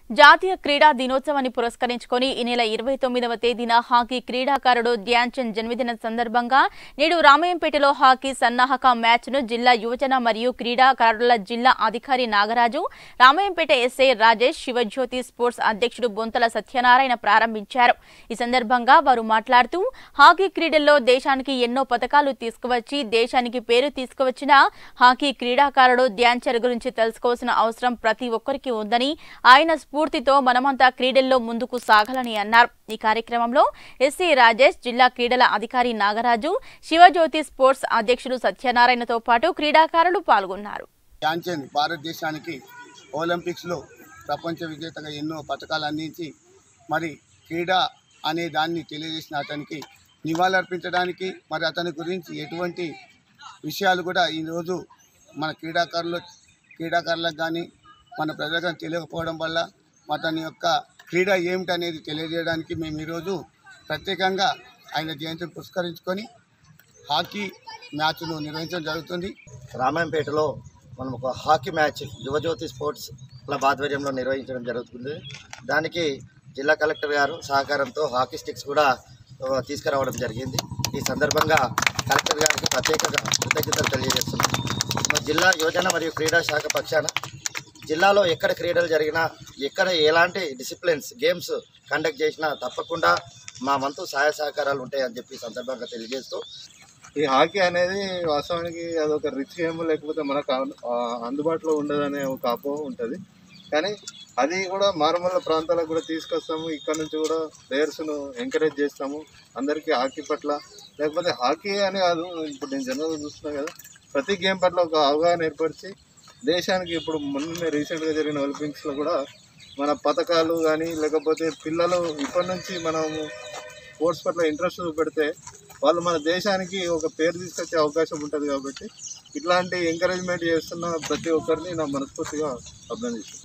జాతీయ క్రీడా దినోత్సవాన్ని పురస్కరించుకొని ఈ నెల ఇరవై తొమ్మిదవ తేదీన హాకీ క్రీడాకారుడు ధ్యాన్ చంద్ జన్మదిన సందర్భంగా నేడు రామయంపేటలో హాకీ సన్నాహక మ్యాచ్ ను జిల్లా యువజన మరియు క్రీడాకారుల జిల్లా అధికారి నాగరాజు రామయంపేట ఎస్ఐ రాజేష్ శివజ్యోతి స్పోర్ట్స్ అధ్యక్షుడు బొంతల సత్యనారాయణ ప్రారంభించారు ఈ సందర్భంగా వారు మాట్లాడుతూ హాకీ క్రీడల్లో దేశానికి ఎన్నో పథకాలు తీసుకువచ్చి దేశానికి పేరు తీసుకువచ్చిన హాకీ క్రీడాకారుడు ధ్యాన్ చంద్ గురించి తెలుసుకోవాల్సిన అవసరం ప్రతి ఒక్కరికి ఉందని ఆయన స్ఫూర్తితో మనమంతా క్రీడల్లో ముందుకు సాగాలని అన్నారు ఈ కార్యక్రమంలో ఎస్సీ రాజేష్ జిల్లా క్రీడల అధికారి నాగరాజు శివజ్యోతి స్పోర్ట్స్ అధ్యక్షుడు సత్యనారాయణతో పాటు క్రీడాకారులు పాల్గొన్నారు ధ్యాన్చంద్ భారతదేశానికి ఒలింపిక్స్లో ప్రపంచ విజేతగా ఎన్నో పథకాలు అందించి మరి క్రీడ అనే దాన్ని తెలియజేసిన అతనికి నివాళులర్పించడానికి మరి అతని గురించి ఎటువంటి విషయాలు కూడా ఈరోజు మన క్రీడాకారులు క్రీడాకారులకు కానీ మన ప్రజలకు తెలియకపోవడం వల్ల అతని యొక్క క్రీడ ఏమిటనేది తెలియజేయడానికి మేము ఈరోజు ప్రత్యేకంగా ఆయన జయంతిని పురస్కరించుకొని హాకీ మ్యాచ్ను నిర్వహించడం జరుగుతుంది రామాయంపేటలో మనం ఒక hockey match Yuvajyothi sports club ఆధ్వర్యంలో నిర్వహించడం జరుగుతుంది దానికి జిల్లా కలెక్టర్ గారు సహకారంతో హాకీ స్టిక్స్ కూడా ఆ, తీసుకురావడం జరిగింది ఈ సందర్భంగా కలెక్టర్ గారికి ప్రత్యేకంగా కృతజ్ఞతలు తెలియజేస్తున్నాం మా జిల్లా యోజన మరియు క్రీడా శాఖ పక్షాన జిల్లాలో ఎక్కడ క్రీడలు జరిగినా ఎక్కడ ఎలాంటి డిసిప్లిన్స్ గేమ్స్ కండక్ట్ చేసినా తప్పకుండా మా వంతు సహాయ సహకారాలు ఉంటాయని చెప్పి ఈ సందర్భంగా తెలియజేస్తూ ఈ హాకీ అనేది వాస్తవానికి అదొక రిచ్ గేమ్ లేకపోతే మనకు అను- ఆ, అందుబాటులో ఉండదనే ఒక అపోహ ఉంటుంది కానీ అది కూడా మారుమూల ప్రాంతాలకు కూడా తీసుకొస్తాము ఇక్కడ నుంచి కూడా ప్లేయర్స్ను ఎంకరేజ్ చేస్తాము అందరికీ హాకీ పట్ల లేకపోతే హాకీ అని కాదు ఇప్పుడు నేను జనరల్గా చూస్తున్నా కదా ప్రతి గేమ్ పట్ల ఒక అవగాహన ఏర్పరిచి దేశానికి ఇప్పుడు మొన్న రీసెంట్గా జరిగిన ఒలింపిక్స్లో కూడా మన పథకాలు కానీ లేకపోతే పిల్లలు ఇప్పటి నుంచి మనము స్పోర్ట్స్ పట్ల ఇంట్రెస్ట్ చూపెడితే వాళ్ళు మన దేశానికి ఒక పేరు తీసుకొచ్చే అవకాశం ఉంటుంది కాబట్టి ఇట్లాంటి ఎంకరేజ్మెంట్ చేస్తున్న ప్రతి ఒక్కరిని నా మనస్ఫూర్తిగా అభినందిస్తున్నాను